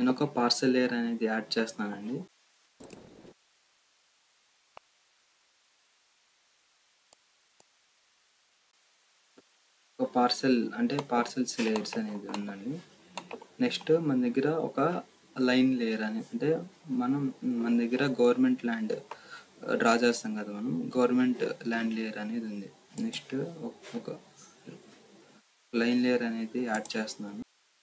నేను ఒక parcel layer అనేది యాడ్ చేస్తానండి ఒక పార్సెల్ అంటే పార్సెల్స్ లేయర్స్ అనేది ఉందండి నెక్స్ట్ మన దగ్గర ఒక లైన్ లేయర్ అని అంటే మనం మన దగ్గర గవర్నమెంట్ ల్యాండ్ డ్రా చేస్తాం కదా మనం గవర్నమెంట్ ల్యాండ్ లేయర్ అనేది ఉంది నెక్స్ట్ ఒక లైన్ లేయర్ అనేది యాడ్ చేస్తున్నాను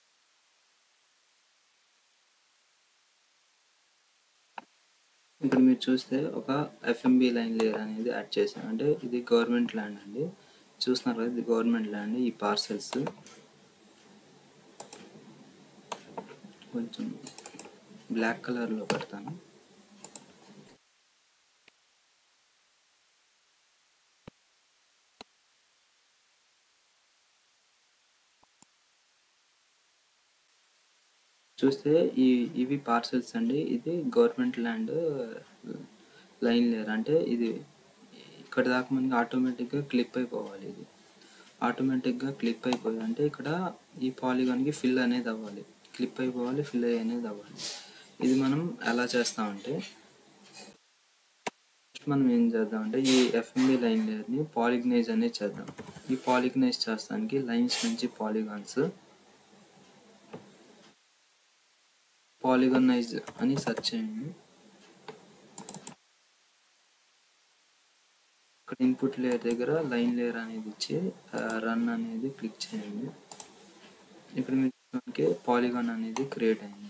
ఇక్కడ మీరు చూస్తే ఒక ఎఫ్ఎంబి లైన్ లేయర్ అనేది యాడ్ చేశాను అంటే ఇది గవర్నమెంట్ ల్యాండ్ అండి చూస్తున్నారు కదా ఇది గవర్నమెంట్ ల్యాండ్ ఈ పార్సెల్స్ కొంచెం బ్లాక్ కలర్లో పెడతాను చూస్తే ఈ ఇవి పార్సెల్స్ అండి ఇది గవర్నమెంట్ ల్యాండ్ లైన్ లేయర్ అంటే ఇది ఇక్కడ దాకా మనకి ఆటోమేటిక్గా క్లిప్ అయిపోవాలి ఇది ఆటోమేటిక్గా క్లిప్ అయిపోయి అంటే ఇక్కడ ఈ పాలిగాన్కి ఫిల్ అనేది అవ్వాలి క్లిప్ అయిపోవాలి ఫిల్ అయ్యి అనేది అవ్వాలి ఇది మనం ఎలా చేస్తామంటే మనం ఏం చేద్దామంటే ఈ ఎఫ్ఎంబి లైన్ లేయర్ని పాలిగ్నైజ్ అనేది చేద్దాం ఈ పాలిగ్నైజ్ చేస్తానికి లైన్స్ నుంచి పాలిగాన్స్ పాలిగనైజ్ అని సెర్చ్ చేయండి ఇక్కడ ఇన్పుట్ లేయర్ దగ్గర లైన్ లేయర్ అనేది ఇచ్చి రన్ అనేది క్లిక్ చేయండి ఇప్పుడు మీకు పాలిగాన్ అనేది క్రియేట్ అయింది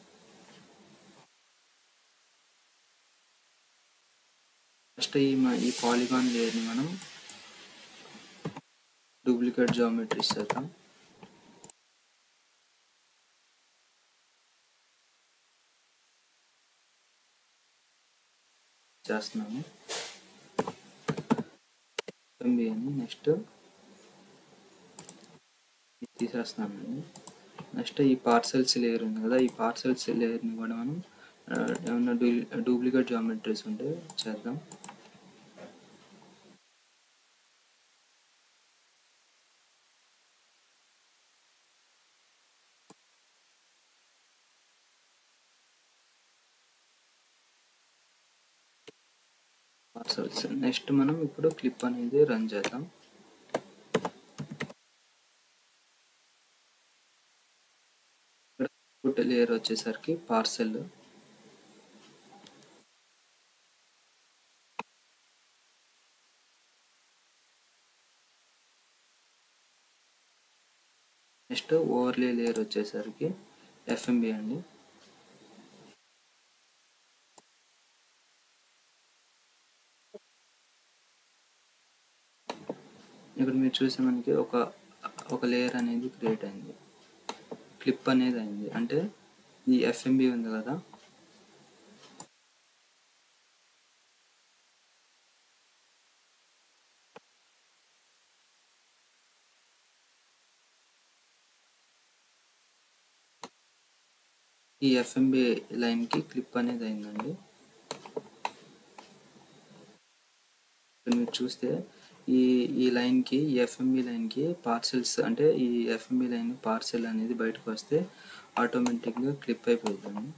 ఫస్ట్ ఈ ఈ పాలిగాన్ లేయర్ని మనం డూప్లికేట్ జామెట్రీస్ చేద్దాం చేస్తున్నాను ఎంబీ అని నెక్స్ట్ తీసేస్తున్నానండి నెక్స్ట్ ఈ పార్సెల్స్ లేయర్ ఉంది కదా ఈ పార్సెల్స్ లేయర్ని కూడా మనం ఏమన్నా డూ డూప్లికేట్ జామెట్రీస్ ఉంటే చేద్దాం పార్సల్స్ నెక్స్ట్ మనం ఇప్పుడు క్లిప్ అనేది రన్ చేద్దాం ఫుడ్ లేయర్ వచ్చేసరికి పార్సెల్ నెక్స్ట్ ఓవర్లే లేయర్ వచ్చేసరికి ఎఫ్ఎంబి అండి ఇక్కడ మీరు చూసే మనకి ఒక ఒక లేయర్ అనేది క్రియేట్ అయింది క్లిప్ అనేది అయింది అంటే ఈ ఎఫ్ఎంబి ఉంది కదా ఈ ఎఫ్ఎంబి లైన్కి క్లిప్ అనేది అయిందండి మీరు చూస్తే ఈ ఈ లైన్కి ఈ ఎఫ్ఎంబి లైన్కి పార్సెల్స్ అంటే ఈ ఎఫ్ఎంబి లైన్ పార్సెల్ అనేది బయటకు వస్తే ఆటోమేటిక్గా క్లిప్ అయిపోతుంది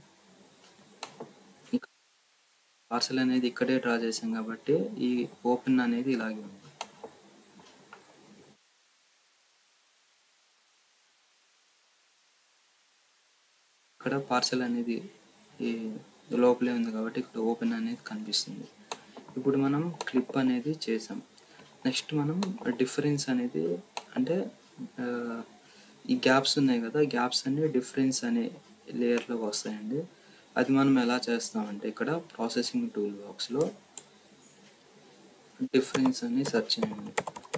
పార్సెల్ అనేది ఇక్కడే డ్రా చేసాం కాబట్టి ఈ ఓపెన్ అనేది ఇలాగే ఉంది ఇక్కడ పార్సెల్ అనేది ఈ లోపలే ఉంది కాబట్టి ఇక్కడ ఓపెన్ అనేది కనిపిస్తుంది ఇప్పుడు మనం క్లిప్ అనేది చేసాం నెక్స్ట్ మనం డిఫరెన్స్ అనేది అంటే ఈ గ్యాప్స్ ఉన్నాయి కదా గ్యాప్స్ అన్ని డిఫరెన్స్ అనే లేయర్లోకి వస్తాయండి అది మనం ఎలా చేస్తామంటే ఇక్కడ ప్రాసెసింగ్ టూల్ బాక్స్లో డిఫరెన్స్ అని సెర్చ్ చేయండి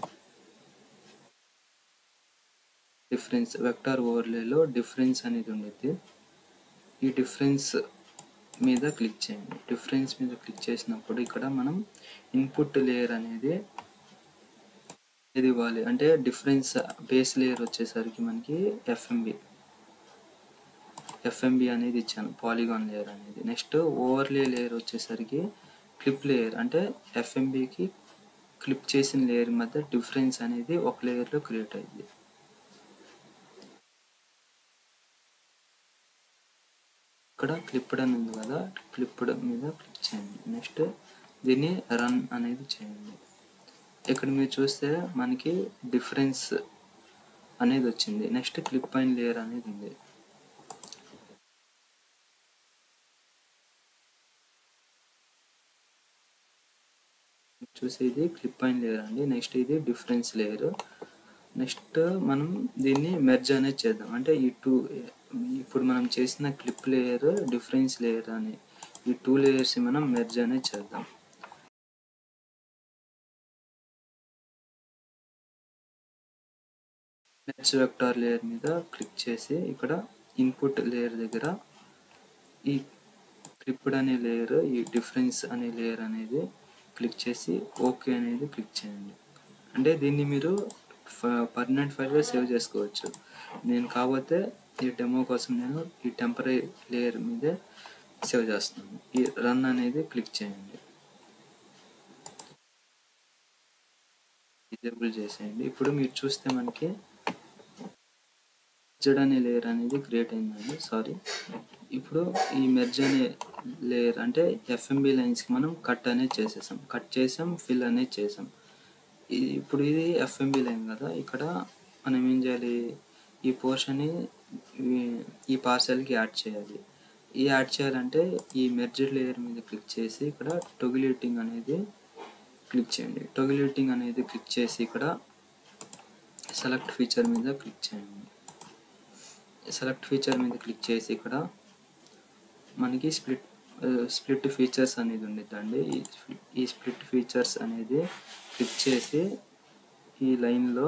డిఫరెన్స్ వెక్టార్ ఓవర్లేలో డిఫరెన్స్ అనేది ఉండేది ఈ డిఫరెన్స్ మీద క్లిక్ చేయండి డిఫరెన్స్ మీద క్లిక్ చేసినప్పుడు ఇక్కడ మనం ఇన్పుట్ లేయర్ అనేది ఇది ఇవ్వాలి అంటే డిఫరెన్స్ బేస్ లేయర్ వచ్చేసరికి మనకి ఎఫ్ఎంబి ఎఫ్ఎంబి అనేది ఇచ్చాను పాలిగాన్ లేయర్ అనేది నెక్స్ట్ ఓవర్లే లేయర్ వచ్చేసరికి క్లిప్ లేయర్ అంటే ఎఫ్ఎంబికి క్లిప్ చేసిన లేయర్ మధ్య డిఫరెన్స్ అనేది ఒక లేయర్లో క్రియేట్ అయ్యింది ఇక్కడ క్లిప్డ్ అని ఉంది కదా క్లిప్డ్ మీద క్లిక్ చేయండి నెక్స్ట్ దీన్ని రన్ అనేది చేయండి ఇక్కడ మీరు చూస్తే మనకి డిఫరెన్స్ అనేది వచ్చింది నెక్స్ట్ క్లిప్ అండ్ లేయర్ అనేది ఉంది చూసి ఇది క్లిప్ అండ్ లేయర్ అండి నెక్స్ట్ ఇది డిఫరెన్స్ లేయర్ నెక్స్ట్ మనం దీన్ని మెర్జ్ అనేది చేద్దాం అంటే ఈ టూ ఇప్పుడు మనం చేసిన క్లిప్ లేయర్ డిఫరెన్స్ లేయర్ అని ఈ టూ లేయర్స్ మనం మెర్జ్ అనేది చేద్దాం మెర్జ్ వెక్టార్ లేయర్ మీద క్లిక్ చేసి ఇక్కడ ఇన్పుట్ లేయర్ దగ్గర ఈ క్లిప్డ్ అనే లేయర్ ఈ డిఫరెన్స్ అనే లేయర్ అనేది క్లిక్ చేసి ఓకే అనేది క్లిక్ చేయండి అంటే దీన్ని మీరు పర్మనెంట్ ఫైల్గా సేవ్ చేసుకోవచ్చు నేను కాకపోతే ఈ డెమో కోసం నేను ఈ టెంపరీ లేయర్ మీదే సేవ్ చేస్తున్నాను ఈ రన్ అనేది క్లిక్ చేయండి డిజేబుల్ చేసేయండి ఇప్పుడు మీరు చూస్తే మనకి మెర్జడ్ అనే లేయర్ అనేది క్రియేట్ అయిందండి సారీ ఇప్పుడు ఈ మెర్జ్ అనే లేయర్ అంటే ఎఫ్ఎంబి లైన్స్కి మనం కట్ అనేది చేసేసాం కట్ చేసాం ఫిల్ అనేది చేసాం ఇది ఇప్పుడు ఇది ఎఫ్ఎంబి లైన్ కదా ఇక్కడ మనం ఏం చేయాలి ఈ పోర్షన్ని ఈ పార్సల్కి యాడ్ చేయాలి ఈ యాడ్ చేయాలంటే ఈ మెర్జ్డ్ లేయర్ మీద క్లిక్ చేసి ఇక్కడ టొగిలేటింగ్ అనేది క్లిక్ చేయండి టొగిలేటింగ్ అనేది క్లిక్ చేసి ఇక్కడ సెలెక్ట్ ఫీచర్ మీద క్లిక్ చేయండి సెలెక్ట్ ఫీచర్ మీద క్లిక్ చేసి ఇక్కడ మనకి స్ప్లిట్ స్ప్లిట్ ఫీచర్స్ అనేది ఉండిద్దండి ఈ స్ప్లిట్ ఫీచర్స్ అనేది క్లిక్ చేసి ఈ లైన్లో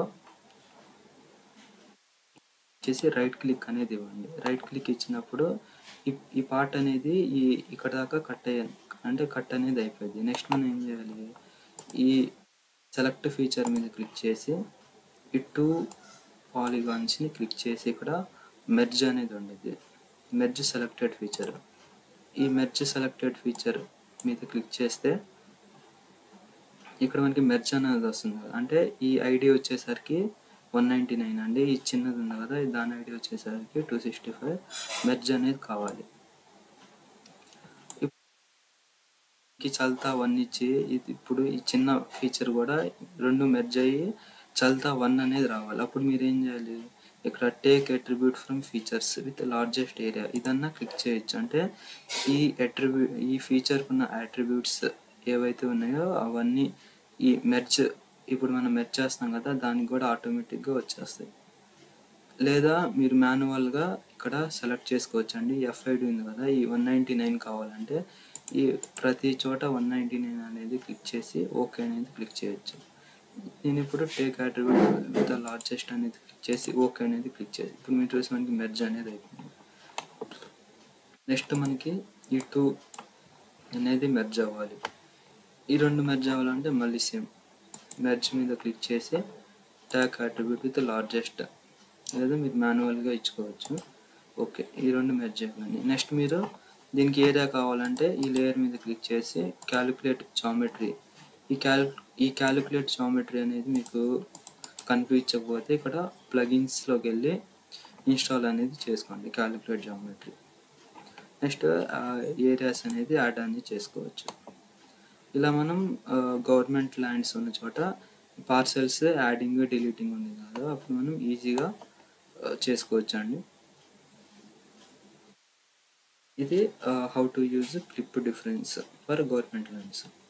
చేసి రైట్ క్లిక్ అనేది ఇవ్వండి రైట్ క్లిక్ ఇచ్చినప్పుడు ఈ ఈ పార్ట్ అనేది ఈ ఇక్కడ దాకా కట్ అయ్యాను అంటే కట్ అనేది అయిపోయింది నెక్స్ట్ మనం ఏం చేయాలి ఈ సెలెక్ట్ ఫీచర్ మీద క్లిక్ చేసి ఈ టూ పాలిగాన్స్ని క్లిక్ చేసి ఇక్కడ మెర్జ్ అనేది ఉండేది మెర్జ్ సెలెక్టెడ్ ఫీచర్ ఈ మెర్జ్ సెలెక్టెడ్ ఫీచర్ మీద క్లిక్ చేస్తే ఇక్కడ మనకి మెర్జ్ అనేది వస్తుంది కదా అంటే ఈ ఐడి వచ్చేసరికి వన్ నైంటీ నైన్ అండి ఈ చిన్నది ఉంది కదా దాని ఐడి వచ్చేసరికి టూ సిక్స్టీ ఫైవ్ మెర్జ్ అనేది కావాలి చల్తా వన్ ఇచ్చి ఇది ఇప్పుడు ఈ చిన్న ఫీచర్ కూడా రెండు మెర్జ్ అయ్యి చల్తా వన్ అనేది రావాలి అప్పుడు మీరు ఏం చేయాలి ఇక్కడ take attribute from features with largest area ఇదన్నా క్లిక్ చేయొచ్చు అంటే ఈ అట్రిబ్యూ ఈ ఫీచర్కి ఉన్న అట్రిబ్యూట్స్ ఏవైతే ఉన్నాయో అవన్నీ ఈ మెర్జ్ ఇప్పుడు మనం మెర్జ్ చేస్తాం కదా దానికి కూడా ఆటోమేటిక్గా వచ్చేస్తాయి లేదా మీరు మాన్యువల్గా ఇక్కడ సెలెక్ట్ చేసుకోవచ్చు అండి ఎఫ్ఐడి ఉంది కదా ఈ వన్ నైంటీ నైన్ కావాలంటే ఈ ప్రతి చోట వన్ నైంటీ నైన్ అనేది క్లిక్ చేసి ఓకే అనేది క్లిక్ చేయొచ్చు నేను ఇప్పుడు టేక్ అట్రిబ్యూట్ విత్ లార్జెస్ట్ అనేది క్లిక్ చేసి ఓకే అనేది క్లిక్ చేసి ఇప్పుడు మీరు చూసి మనకి మెర్జ్ అనేది అయిపోయింది నెక్స్ట్ మనకి ఈ టూ అనేది మెర్జ్ అవ్వాలి ఈ రెండు మెర్జ్ అవ్వాలంటే మళ్ళీ సేమ్ మెర్జ్ మీద క్లిక్ చేసి ట్యాక్ అట్రిబ్యూట్ విత్ లార్జెస్ట్ లేదా మీరు మాన్యువల్గా ఇచ్చుకోవచ్చు ఓకే ఈ రెండు మెర్జ్ అయిపోయింది నెక్స్ట్ మీరు దీనికి ఏరియా కావాలంటే ఈ లేయర్ మీద క్లిక్ చేసి క్యాలిక్యులేట్ జామెట్రీ ఈ క్యాల్ ఈ క్యాలిక్యులేట్ జామెట్రీ అనేది మీకు కనిపించకపోతే ఇక్కడ ప్లగిన్స్లోకి వెళ్ళి ఇన్స్టాల్ అనేది చేసుకోండి క్యాలిక్యులేట్ జామెట్రీ నెక్స్ట్ ఏరియాస్ అనేది యాడ్ అనేది చేసుకోవచ్చు ఇలా మనం గవర్నమెంట్ ల్యాండ్స్ ఉన్న చోట పార్సెల్స్ యాడింగ్ డిలీటింగ్ ఉంది కదా అప్పుడు మనం ఈజీగా చేసుకోవచ్చు అండి ఇది how to use clip difference for government lands